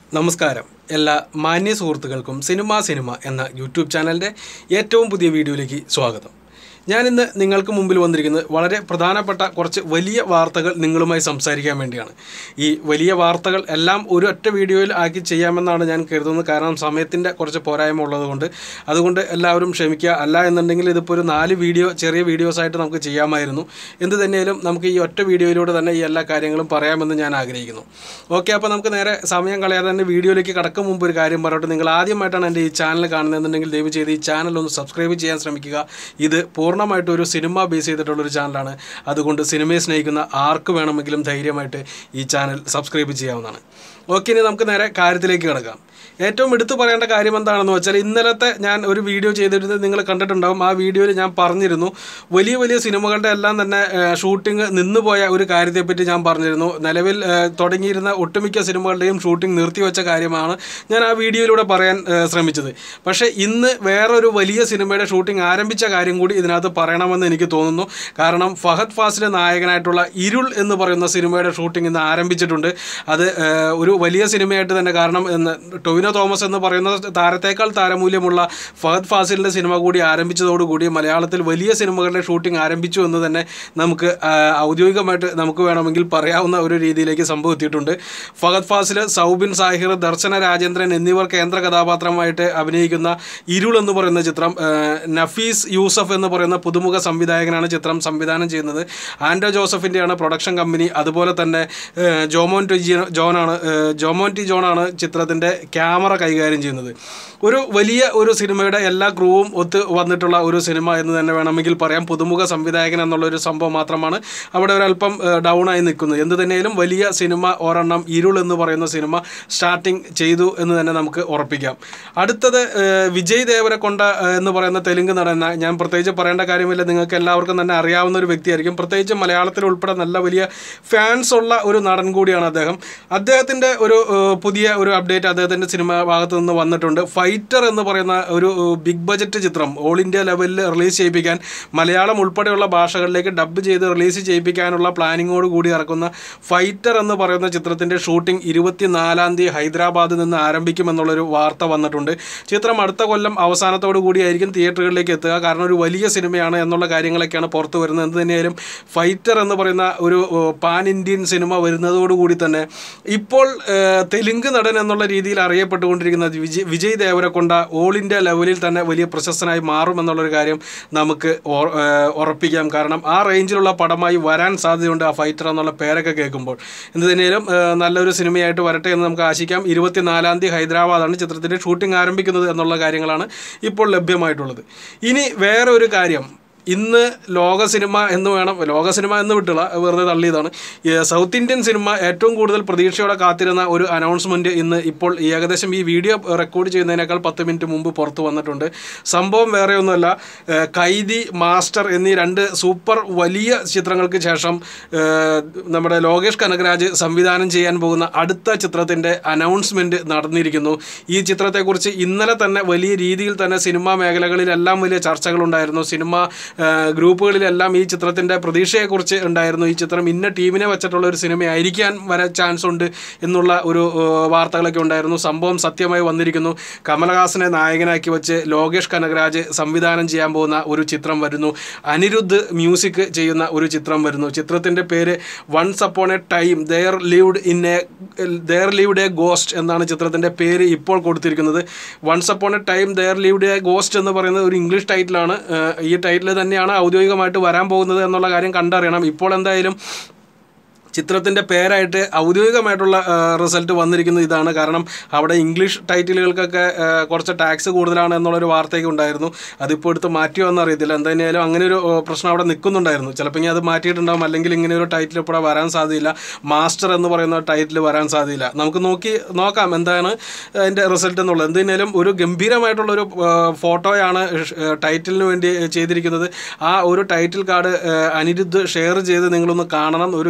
നമസ്കാരം എല്ലാ മാന്യ സുഹൃത്തുക്കൾക്കും സിനിമ സിനിമ എന്ന യൂട്യൂബ് ചാനലിൻ്റെ ഏറ്റവും പുതിയ വീഡിയോയിലേക്ക് സ്വാഗതം ഞാനിന്ന് നിങ്ങൾക്ക് മുമ്പിൽ വന്നിരിക്കുന്നത് വളരെ പ്രധാനപ്പെട്ട കുറച്ച് വലിയ വാർത്തകൾ നിങ്ങളുമായി സംസാരിക്കാൻ വേണ്ടിയാണ് ഈ വലിയ വാർത്തകൾ എല്ലാം ഒരു ഒറ്റ വീഡിയോയിൽ ആക്കി ചെയ്യാമെന്നാണ് ഞാൻ കരുതുന്നത് കാരണം സമയത്തിൻ്റെ കുറച്ച് പോരായ്മ ഉള്ളതുകൊണ്ട് അതുകൊണ്ട് എല്ലാവരും ക്ഷമിക്കുക അല്ല എന്നുണ്ടെങ്കിൽ ഇതിപ്പോൾ ഒരു നാല് വീഡിയോ ചെറിയ വീഡിയോസ് ആയിട്ട് നമുക്ക് ചെയ്യാമായിരുന്നു എന്ത് തന്നെയാലും നമുക്ക് ഈ ഒറ്റ വീഡിയോയിലൂടെ തന്നെ ഈ എല്ലാ കാര്യങ്ങളും പറയാമെന്ന് ഞാൻ ആഗ്രഹിക്കുന്നു ഓക്കെ അപ്പോൾ നമുക്ക് നേരെ സമയം കളയാതെ തന്നെ വീഡിയോയിലേക്ക് കടക്കും മുമ്പ് ഒരു കാര്യം പറയട്ടെ നിങ്ങൾ ആദ്യമായിട്ടാണ് എൻ്റെ ഈ ചാനൽ കാണുന്നതെന്നുണ്ടെങ്കിൽ ദയവ് ചെയ്ത് ഈ ചാനൽ ഒന്ന് സബ്സ്ക്രൈബ് ചെയ്യാൻ ശ്രമിക്കുക ഇത് പൂർണ്ണമായിട്ട് ഒരു സിനിമ ബേസ് ചെയ്തിട്ടുള്ളൊരു ചാനലാണ് അതുകൊണ്ട് സിനിമയെ സ്നേഹിക്കുന്ന ആർക്ക് വേണമെങ്കിലും ധൈര്യമായിട്ട് ഈ ചാനൽ സബ്സ്ക്രൈബ് ചെയ്യാവുന്നതാണ് ഓക്കെ ഇനി നമുക്ക് നേരെ കാര്യത്തിലേക്ക് കിടക്കാം ഏറ്റവും എടുത്തു പറയേണ്ട കാര്യം എന്താണെന്ന് വെച്ചാൽ ഇന്നലത്തെ ഞാൻ ഒരു വീഡിയോ ചെയ്തിരുന്നത് നിങ്ങൾ കണ്ടിട്ടുണ്ടാവും ആ വീഡിയോയിൽ ഞാൻ പറഞ്ഞിരുന്നു വലിയ വലിയ സിനിമകളുടെ എല്ലാം തന്നെ ഷൂട്ടിംഗ് നിന്നുപോയ ഒരു കാര്യത്തെപ്പറ്റി ഞാൻ പറഞ്ഞിരുന്നു നിലവിൽ ഏഹ്, തുടങ്ങിയിരുന്ന ഒട്ടുമിക്ക സിനിമകളുടെയും ഷൂട്ടിംഗ് നിർത്തിവെച്ച കാര്യമാണ് ഞാൻ ആ വീഡിയോയിലൂടെ പറയാൻ ഏഹ്, ശ്രമിച്ചത് പക്ഷേ ഇന്ന് വേറൊരു വലിയ സിനിമയുടെ ഷൂട്ടിംഗ് ആരംഭിച്ച കാര്യം കൂടി ഇതിനകത്ത് പറയണമെന്ന് എനിക്ക് തോന്നുന്നു കാരണം ഫഹദ് ഫാസിലെ നായകനായിട്ടുള്ള ഇരുൾ എന്ന് പറയുന്ന സിനിമയുടെ ഷൂട്ടിംഗ് ഇന്ന് ആരംഭിച്ചിട്ടുണ്ട് അത് ഏഹ്, ഒരു വലിയ സിനിമയായിട്ട് തന്നെ കാരണം എന്ന് ടൊവിനോ തോമസ് എന്ന് പറയുന്ന താരത്തേക്കാൾ താരമൂല്യമുള്ള ഫഹദ് ഫാസിലിൻ്റെ സിനിമ കൂടി ആരംഭിച്ചതോടുകൂടി മലയാളത്തിൽ വലിയ സിനിമകളുടെ ഷൂട്ടിംഗ് ആരംഭിച്ചു എന്ന് തന്നെ നമുക്ക് ആ, ഔദ്യോഗികമായിട്ട് നമുക്ക് വേണമെങ്കിൽ പറയാവുന്ന ഒരു രീതിയിലേക്ക് സംഭവം എത്തിയിട്ടുണ്ട് ഫഹദ് ഫാസിൽ സൗബിൻ സാഹിർ ദർശന രാജേന്ദ്രൻ എന്നിവർ കേന്ദ്ര കഥാപാത്രമായിട്ട് അഭിനയിക്കുന്ന ഇരുൾ എന്ന് പറയുന്ന ചിത്രം ആ, നഫീസ് യൂസഫ് എന്ന് പറയുന്ന പുതുമുഖ സംവിധായകനാണ് ചിത്രം സംവിധാനം ചെയ്യുന്നത് ആൻഡോ ജോസഫിൻ്റെയാണ് പ്രൊഡക്ഷൻ കമ്പനി അതുപോലെ തന്നെ ആ, ജോമോൻ ടി ജി ജോണാണ് ആ, ജോമോൻ ടി ജോണാണ് ചിത്രത്തിൻ്റെ ക്യാമറ കൈകാര്യം ചെയ്യുന്നത് ഒരു വലിയ ഒരു സിനിമയുടെ എല്ലാ ക്രൂവും ഒത്ത് വന്നിട്ടുള്ള ഒരു സിനിമ എന്ന് തന്നെ വേണമെങ്കിൽ പറയാം പുതുമുഖ സംവിധായകൻ എന്നുള്ള ഒരു സംഭവം മാത്രമാണ് അവിടെ ഒരല്പം ഡൗൺ ആയി നിൽക്കുന്നത് എന്ത് തന്നെയാലും വലിയ സിനിമ ഒരെണ്ണം ഇരുൾ എന്ന് പറയുന്ന സിനിമ സ്റ്റാർട്ടിങ് ചെയ്തു എന്ന് തന്നെ നമുക്ക് ഉറപ്പിക്കാം അടുത്തത് ഏഹ്, വിജയ് ദേവരക്കൊണ്ട ഏഹ്, എന്ന് പറയുന്ന തെലുങ്ക് നടന്ന ഞാൻ പ്രത്യേകിച്ച് പറയേണ്ട കാര്യമില്ല നിങ്ങൾക്ക് എല്ലാവർക്കും തന്നെ അറിയാവുന്ന ഒരു വ്യക്തിയായിരിക്കും പ്രത്യേകിച്ച് മലയാളത്തിൽ ഉൾപ്പെടെ നല്ല വലിയ ഫാൻസ് ഉള്ള ഒരു നടൻ കൂടിയാണ് അദ്ദേഹം അദ്ദേഹത്തിൻ്റെ ഒരു ഏഹ്, പുതിയ ഒരു അപ്ഡേറ്റ് അദ്ദേഹത്തിൻ്റെ സിനിമ ഭാഗത്ത് നിന്ന് വന്നിട്ടുണ്ട് ഫൈറ്റർ എന്ന് പറയുന്ന ഒരു ഏഹ്, ബിഗ് ബജറ്റ് ചിത്രം ഓൾ ഇന്ത്യ ലെവലിൽ റിലീസ് ചെയ്യിപ്പിക്കാൻ മലയാളം ഉൾപ്പെടെയുള്ള ഭാഷകളിലേക്ക് ഡബ് ചെയ്ത് റിലീസ് ചെയ്യിപ്പിക്കാനുള്ള പ്ലാനിങ്ങോട് കൂടി ഇറക്കുന്ന ഫൈറ്റർ എന്ന് പറയുന്ന ചിത്രത്തിൻ്റെ ഷൂട്ടിംഗ് ഇരുപത്തിനാലാം തീയതി ഹൈദരാബാദിൽ നിന്ന് ആരംഭിക്കുമെന്നുള്ളൊരു വാർത്ത വന്നിട്ടുണ്ട് ചിത്രം അടുത്ത കൊല്ലം അവസാനത്തോടു കൂടിയായിരിക്കും തിയേറ്ററുകളിലേക്ക് എത്തുക കാരണം ഒരു വലിയ സിനിമയാണ് എന്നുള്ള കാര്യങ്ങളൊക്കെയാണ് പുറത്തു വരുന്നത് എന്ത് തന്നെയായാലും ഫൈറ്റർ എന്ന് പറയുന്ന ഒരു ഏഹ്, പാൻ ഇന്ത്യൻ സിനിമ വരുന്നതോടുകൂടി തന്നെ ഇപ്പോൾ ഏഹ്, തെലുങ്ക് നടൻ എന്നുള്ള രീതിയിൽ അറിയപ്പെട്ടുകൊണ്ടിരിക്കുന്ന വിജയ് വിജയ് ദേവരക്കൊണ്ട ഓൾ ഇന്ത്യ ലെവലിൽ തന്നെ വലിയ പ്രശസ്തനായി മാറുമെന്നുള്ളൊരു കാര്യം നമുക്ക് ഓർ- ഏഹ്, ഉറപ്പിക്കാം കാരണം ആ റേഞ്ചിലുള്ള പടമായി വരാൻ സാധ്യതയുണ്ട് ആ ഫൈറ്റർ എന്നുള്ള പേരൊക്കെ കേൾക്കുമ്പോൾ എന്ത് തന്നെയാലും ഏഹ്, നല്ലൊരു സിനിമയായിട്ട് വരട്ടെ എന്ന് നമുക്ക് ആശിക്കാം ഇരുപത്തിനാലാം തീയതി ഹൈദരാബാദാണ് ചിത്രത്തിൻ്റെ ഷൂട്ടിംഗ് ആരംഭിക്കുന്നത് എന്നുള്ള കാര്യങ്ങളാണ് ഇപ്പോൾ ലഭ്യമായിട്ടുള്ളത് ഇനി വേറെ ഒരു കാര്യം ഇന്ന് ലോക സിനിമ എന്ന് വേണം ലോക സിനിമ എന്ന് വിട്ടുള്ള വെറുതെ തള്ളിയതാണ് ഈ സൗത്ത് ഇന്ത്യൻ സിനിമ ഏറ്റവും കൂടുതൽ പ്രതീക്ഷയോടെ കാത്തിരുന്ന ഒരു അനൗൺസ്മെൻറ്റ് ഇന്ന് ഇപ്പോൾ ഏകദേശം ഈ വീഡിയോ റെക്കോർഡ് ചെയ്യുന്നതിനേക്കാൾ പത്ത് മിനിറ്റ് മുമ്പ് പുറത്ത് വന്നിട്ടുണ്ട് സംഭവം വേറെ ഒന്നുമല്ല ഏഹ് കൈദി മാസ്റ്റർ എന്നീ രണ്ട് സൂപ്പർ വലിയ ചിത്രങ്ങൾക്ക് ശേഷം ഏഹ് നമ്മുടെ ലോകേഷ് കനകരാജ് സംവിധാനം ചെയ്യാൻ പോകുന്ന അടുത്ത ചിത്രത്തിൻ്റെ അനൗൺസ്മെൻറ്റ് നടന്നിരിക്കുന്നു ഈ ചിത്രത്തെക്കുറിച്ച് ഇന്നലെ തന്നെ വലിയ രീതിയിൽ തന്നെ സിനിമാ മേഖലകളിലെല്ലാം വലിയ ചർച്ചകളുണ്ടായിരുന്നു സിനിമ ഏഹ് ഗ്രൂപ്പുകളിലെല്ലാം ഈ ചിത്രത്തിൻ്റെ പ്രതീക്ഷയെക്കുറിച്ച് ഉണ്ടായിരുന്നു ഈ ചിത്രം ഇന്ന ടീമിനെ വെച്ചിട്ടുള്ള ഒരു സിനിമയായിരിക്കാൻ വരാൻ ചാൻസ് ഉണ്ട് എന്നുള്ള ഒരു ഏഹ് വാർത്തകളൊക്കെ ഉണ്ടായിരുന്നു സംഭവം സത്യമായി വന്നിരിക്കുന്നു കമലഹാസനെ നായകനാക്കി വെച്ച് ലോകേഷ് കനകരാജ് സംവിധാനം ചെയ്യാൻ പോകുന്ന ഒരു ചിത്രം വരുന്നു അനിരുദ്ധ് മ്യൂസിക് ചെയ്യുന്ന ഒരു ചിത്രം വരുന്നു ചിത്രത്തിൻ്റെ പേര് once upon a time there lived in a there lived a ghost എന്നാണ് ചിത്രത്തിൻ്റെ പേര് ഇപ്പോൾ കൊടുത്തിരിക്കുന്നത് once upon a time there lived a ghost എന്ന് പറയുന്നത് ഒരു ഇംഗ്ലീഷ് ടൈറ്റിലാണ് ഏഹ് ഈ ടൈറ്റിൽ തന്നെയാണ് ഔദ്യോഗികമായിട്ട് വരാൻ പോകുന്നത് എന്നുള്ള കാര്യം കണ്ടറിയണം ഇപ്പോൾ എന്തായാലും ചിത്രത്തിൻ്റെ പേരായിട്ട് ഔദ്യോഗികമായിട്ടുള്ള റിസൾട്ട് വന്നിരിക്കുന്നത് ഇതാണ് കാരണം അവിടെ ഇംഗ്ലീഷ് ടൈറ്റിലുകൾക്കൊക്കെ ആ, കുറച്ച് ടാക്സ് കൂടുതലാണ് എന്നുള്ളൊരു വാർത്തയൊക്കെ ഉണ്ടായിരുന്നു അതിപ്പോൾ എടുത്ത് മാറ്റിയോ എന്ന് അറിയത്തില്ല എന്തായാലും അങ്ങനെ ഒരു ആ, പ്രശ്നം അവിടെ നിൽക്കുന്നുണ്ടായിരുന്നു ചിലപ്പോൾ ഇനി അത് മാറ്റിയിട്ടുണ്ടാവും അല്ലെങ്കിൽ ഇങ്ങനെ ഒരു ടൈറ്റിൽ ഇപ്പോൾ വരാൻ സാധ്യതയില്ല മാസ്റ്റർ എന്ന് പറയുന്ന ടൈറ്റിൽ വരാൻ സാധ്യതയില്ല നമുക്ക് നോക്കി നോക്കാം എന്താണ് അതിൻ്റെ റിസൾട്ട് എന്നുള്ളത് എന്തായാലും ഒരു ഗംഭീരമായിട്ടുള്ളൊരു ആ, ഫോട്ടോയാണ് ഷ്- ടൈറ്റിലിന് വേണ്ടി ചെയ്തിരിക്കുന്നത് ആ ഒരു ടൈറ്റിൽ കാർഡ് അനിരുദ്ധ് ഷെയർ ചെയ്ത് നിങ്ങളൊന്ന് കാണണം ഒരു ഗംഭീരമായ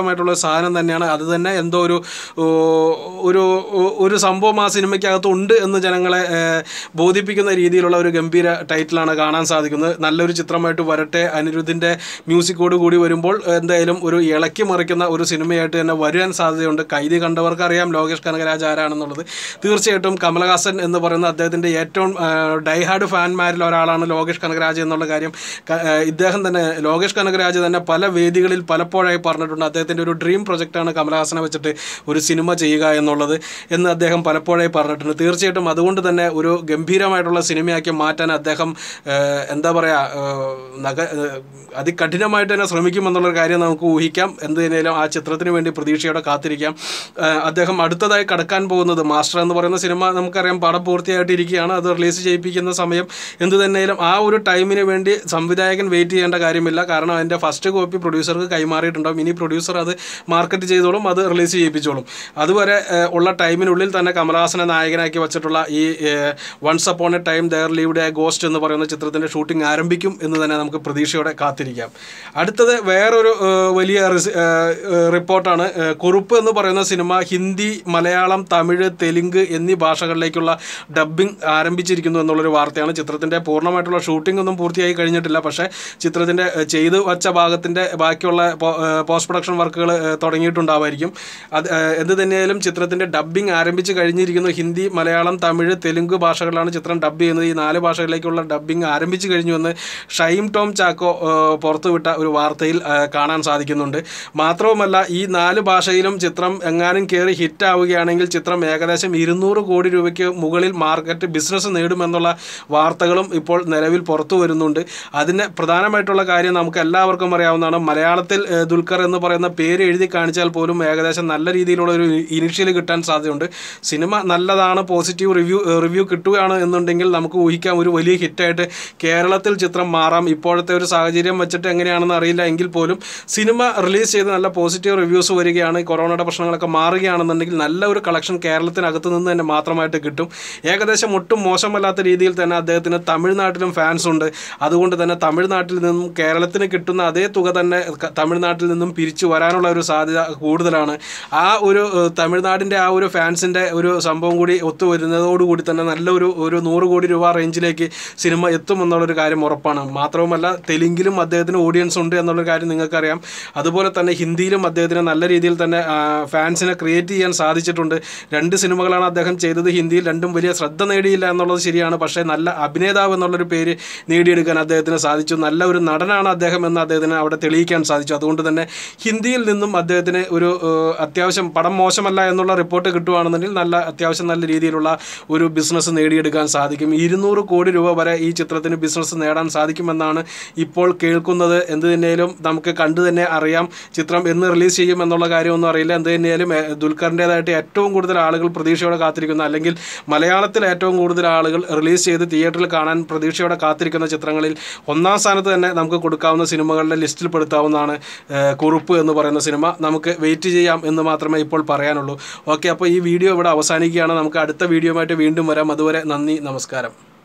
ഗംഭീരമായിട്ടുള്ള ഒരു സാധനം തന്നെയാണ് അത് തന്നെ എന്തോ ഒരു ഓ, ഒരു ഒരു സംഭവം ആ സിനിമയ്ക്കകത്ത് ഉണ്ട് എന്ന് ജനങ്ങളെ ഏഹ്, ബോധിപ്പിക്കുന്ന രീതിയിലുള്ള ഒരു ഗംഭീര ടൈറ്റിലാണ് കാണാൻ സാധിക്കുന്നത് നല്ലൊരു ചിത്രമായിട്ട് വരട്ടെ അനിരുദ്ധിൻ്റെ മ്യൂസിക്കോട് കൂടി വരുമ്പോൾ എന്തായാലും ഒരു ഇളക്കി മറിക്കുന്ന ഒരു സിനിമയായിട്ട് തന്നെ വരാൻ സാധ്യതയുണ്ട് കൈതി കണ്ടവർക്ക് അറിയാം ലോകേഷ് കനകരാജ് ആരാണെന്നുള്ളത് തീർച്ചയായിട്ടും കമലഹാസൻ എന്ന് പറയുന്ന അദ്ദേഹത്തിൻ്റെ ഏറ്റവും ഡൈഹാർഡ് ഫാൻമാരിൽ ഒരാളാണ് ലോകേഷ് കനകരാജ് എന്നുള്ള കാര്യം ക- ആ, ഇദ്ദേഹം തന്നെ ലോകേഷ് കനകരാജ് തന്നെ പല വേദികളിൽ പലപ്പോഴായി പറഞ്ഞിട്ടുണ്ട് അദ്ദേഹത്തിൻ്റെ ഒരു ഡ്രീം പ്രൊജക്റ്റാണ് കമലഹാസനെ വെച്ചിട്ട് ഒരു സിനിമ ചെയ്യുക എന്നുള്ളത് എന്ന് അദ്ദേഹം പലപ്പോഴായി പറഞ്ഞിട്ടുണ്ട് തീർച്ചയായിട്ടും അതുകൊണ്ട് തന്നെ ഒരു ഗംഭീരമായിട്ടുള്ള സിനിമയാക്കി മാറ്റാൻ അദ്ദേഹം ആ, എന്താ പറയുക നഗ ആ, അതികഠിനമായിട്ട് തന്നെ ശ്രമിക്കുമെന്നുള്ളൊരു കാര്യം നമുക്ക് ഊഹിക്കാം എന്ത് തന്നെയാലും ആ ചിത്രത്തിന് വേണ്ടി പ്രതീക്ഷയോടെ കാത്തിരിക്കാം ആ, അദ്ദേഹം അടുത്തതായി കടക്കാൻ പോകുന്നത് മാസ്റ്റർ എന്ന് പറയുന്ന സിനിമ നമുക്കറിയാം പടം പൂർത്തിയായിട്ടിരിക്കുകയാണ് അത് റിലീസ് ചെയ്യിപ്പിക്കുന്ന സമയം എന്ത് തന്നെയാലും ആ ഒരു ടൈമിന് വേണ്ടി സംവിധായകൻ വെയിറ്റ് ചെയ്യേണ്ട കാര്യമില്ല കാരണം അതിൻ്റെ ഫസ്റ്റ് കോപ്പി പ്രൊഡ്യൂസർക്ക് കൈമാറിയിട്ടുണ്ടാവും ഇനി പ്രൊഡ്യൂസർ അത് മാർക്കറ്റ് ചെയ്തോളും അത് റിലീസ് ചെയ്യിപ്പിച്ചോളും അതുവരെ ഏഹ്, ഉള്ള ടൈമിനുള്ളിൽ തന്നെ കമലഹാസനെ നായകനാക്കി വെച്ചിട്ടുള്ള ഈ once upon a time there lived a ghost എന്ന് പറയുന്ന ചിത്രത്തിൻ്റെ ഷൂട്ടിംഗ് ആരംഭിക്കും എന്ന് തന്നെ നമുക്ക് പ്രതീക്ഷയോടെ കാത്തിരിക്കാം അടുത്തത് വേറൊരു ഏഹ്, വലിയ റിസ്- ഏഹ്, ഏഹ്, റിപ്പോർട്ടാണ് ഏഹ്, കുറുപ്പ് എന്ന് പറയുന്ന സിനിമ ഹിന്ദി മലയാളം തമിഴ് തെലുങ്ക് എന്നീ ഭാഷകളിലേക്കുള്ള ഡബ്ബിംഗ് ആരംഭിച്ചിരിക്കുന്നു എന്നുള്ളൊരു വാർത്തയാണ് ചിത്രത്തിൻ്റെ പൂർണ്ണമായിട്ടുള്ള ഷൂട്ടിംഗ് ഒന്നും പൂർത്തിയായി കഴിഞ്ഞിട്ടില്ല പക്ഷേ ചിത്രത്തിൻ്റെ ഏഹ്, ചെയ്തു വച്ച ഭാഗത്തിൻ്റെ ബാക്കിയുള്ള പോസ്റ്റ് പ്രൊഡക്ഷൻ വർക്കുകൾ തുടങ്ങിയിട്ടുണ്ടാവായിരിക്കും അത് ഏഹ്, എന്ത് തന്നെയായാലും ചിത്രത്തിൻ്റെ ഡബ്ബിംഗ് ആരംഭിച്ച് കഴിഞ്ഞിരിക്കുന്നു ഹിന്ദി മലയാളം തമിഴ് തെലുങ്ക് ഭാഷകളിലാണ് ചിത്രം ഡബ് ചെയ്യുന്നത് ഈ നാല് ഭാഷകളിലേക്കുള്ള ഡബ്ബിംഗ് ആരംഭിച്ച് കഴിഞ്ഞുവെന്ന് ഷൈം ടോം ചാക്കോ ഏഹ്, പുറത്തുവിട്ട ഒരു വാർത്തയിൽ ഏഹ്, കാണാൻ സാധിക്കുന്നുണ്ട് മാത്രവുമല്ല ഈ നാല് ഭാഷയിലും ചിത്രം എങ്ങാനും കയറി ഹിറ്റ് ആവുകയാണെങ്കിൽ ചിത്രം ഏകദേശം ഇരുന്നൂറ് കോടി രൂപയ്ക്ക് മുകളിൽ മാർക്കറ്റ് ബിസിനസ് നേടുമെന്നുള്ള വാർത്തകളും ഇപ്പോൾ നിലവിൽ പുറത്തു വരുന്നുണ്ട് അതിന് പ്രധാനമായിട്ടുള്ള കാര്യം നമുക്ക് എല്ലാവർക്കും അറിയാവുന്നതാണ് മലയാളത്തിൽ ഏഹ്, ദുൽഖർ എന്ന് പറയുന്ന പേര് എഴുതി കാണിച്ചാൽ പോലും ഏകദേശം നല്ല രീതിയിലുള്ള ഒരു ഇനിഷ്യൽ കിട്ടാൻ സാധ്യതയുണ്ട് സിനിമ നല്ലതാണ് പോസിറ്റീവ് റിവ്യൂ റിവ്യൂ കിട്ടുകയാണ് എന്നുണ്ടെങ്കിൽ നമുക്ക് ഊഹിക്കാം ഒരു വലിയ ഹിറ്റായിട്ട് കേരളത്തിൽ ചിത്രം മാറാം ഇപ്പോഴത്തെ ഒരു സാഹചര്യം വെച്ചിട്ട് എങ്ങനെയാണെന്ന് അറിയില്ല എങ്കിൽ പോലും സിനിമ റിലീസ് ചെയ്ത് നല്ല പോസിറ്റീവ് റിവ്യൂസ് വരികയാണ് ഈ കൊറോണയുടെ പ്രശ്നങ്ങളൊക്കെ മാറുകയാണെന്നുണ്ടെങ്കിൽ നല്ല ഒരു കളക്ഷൻ കേരളത്തിനകത്ത് നിന്ന് തന്നെ മാത്രമായിട്ട് കിട്ടും ഏകദേശം ഒട്ടും മോശമല്ലാത്ത രീതിയിൽ തന്നെ അദ്ദേഹത്തിന് തമിഴ്നാട്ടിലും ഫാൻസ് ഉണ്ട് അതുകൊണ്ട് തന്നെ തമിഴ്നാട്ടിൽ നിന്നും കേരളത്തിന് കിട്ടുന്ന അതേ തുക തന്നെ ക- തമിഴ്നാട്ടിൽ നിന്നും പിരിച്ചു വരാനുള്ള ഒരു സാധ്യത കൂടുതലാണ് ആ ഒരു ഏഹ്, തമിഴ്നാടിൻ്റെ ആ ഒരു ഫാൻസിൻ്റെ ഒരു സംഭവം കൂടി ഒത്തുവരുന്നതോടുകൂടി തന്നെ നല്ലൊരു ഒരു നൂറ് കോടി രൂപ റേഞ്ചിലേക്ക് സിനിമ എത്തുമെന്നുള്ളൊരു കാര്യം ഉറപ്പാണ് മാത്രവുമല്ല തെലുങ്കിലും അദ്ദേഹത്തിന് ഓഡിയൻസ് ഉണ്ട് എന്നുള്ളൊരു കാര്യം നിങ്ങൾക്കറിയാം അതുപോലെ തന്നെ ഹിന്ദിയിലും അദ്ദേഹത്തിന് നല്ല രീതിയിൽ തന്നെ ആ, ഫാൻസിനെ ക്രിയേറ്റ് ചെയ്യാൻ സാധിച്ചിട്ടുണ്ട് രണ്ട് സിനിമകളാണ് അദ്ദേഹം ചെയ്തത് ഹിന്ദിയിൽ രണ്ടും വലിയ ശ്രദ്ധ നേടിയില്ല എന്നുള്ളത് ശരിയാണ് പക്ഷേ നല്ല അഭിനേതാവ് എന്നുള്ളൊരു പേര് നേടിയെടുക്കാൻ അദ്ദേഹത്തിന് സാധിച്ചു നല്ല ഒരു നടനാണ് അദ്ദേഹം എന്ന് അദ്ദേഹത്തിന് അവിടെ തെളിയിക്കാൻ സാധിച്ചു അതുകൊണ്ട് തന്നെ ഹിന്ദിയിൽ നിന്നും അദ്ദേഹത്തിന് ഒരു ഏഹ്, അത്യാവശ്യം പടം മോശമല്ല എന്നുള്ള റിപ്പോർട്ട് കിട്ടുവാണെന്നുണ്ടെങ്കിൽ നല്ല അത്യാവശ്യം നല്ല രീതിയിലുള്ള ഒരു ബിസിനസ് നേടിയെടുക്കാൻ സാധിക്കും ഇരുന്നൂറ് കോടി രൂപ വരെ ഈ ചിത്രത്തിന് ബിസിനസ് നേടാൻ സാധിക്കുമെന്നാണ് ഇപ്പോൾ കേൾക്കുന്നത് എന്ത് തന്നെയാലും നമുക്ക് കണ്ടു തന്നെ അറിയാം ചിത്രം എന്ന് റിലീസ് ചെയ്യും എന്നുള്ള കാര്യമൊന്നും അറിയില്ല എന്ത് തന്നെയാലും ഏഹ്, ദുൽഖറിൻ്റെതായിട്ട് ഏറ്റവും കൂടുതൽ ആളുകൾ പ്രതീക്ഷയോടെ കാത്തിരിക്കുന്ന അല്ലെങ്കിൽ മലയാളത്തിൽ ഏറ്റവും കൂടുതൽ ആളുകൾ റിലീസ് ചെയ്ത് തിയേറ്ററിൽ കാണാൻ പ്രതീക്ഷയോടെ കാത്തിരിക്കുന്ന ചിത്രങ്ങളിൽ ഒന്നാം സ്ഥാനത്ത് തന്നെ നമുക്ക് കൊടുക്കാവുന്ന സിനിമകളുടെ ലിസ്റ്റിൽ പെടുത്താവുന്നതാണ് ഏഹ്, കുറുപ്പ് എന്ന് പറയുന്ന സിനിമ നമുക്ക് വെയിറ്റ് ചെയ്യാം എന്ന് മാത്രമേ ഇപ്പോൾ പറയാനുള്ളൂ ഓക്കെ അപ്പോൾ ഈ വീഡിയോ ഇവിടെ അവസാനിക്കുകയാണ് നമുക്ക് അടുത്ത വീഡിയോയുമായിട്ട് വീണ്ടും വരാം അതുവരെ നന്ദി നമസ്കാരം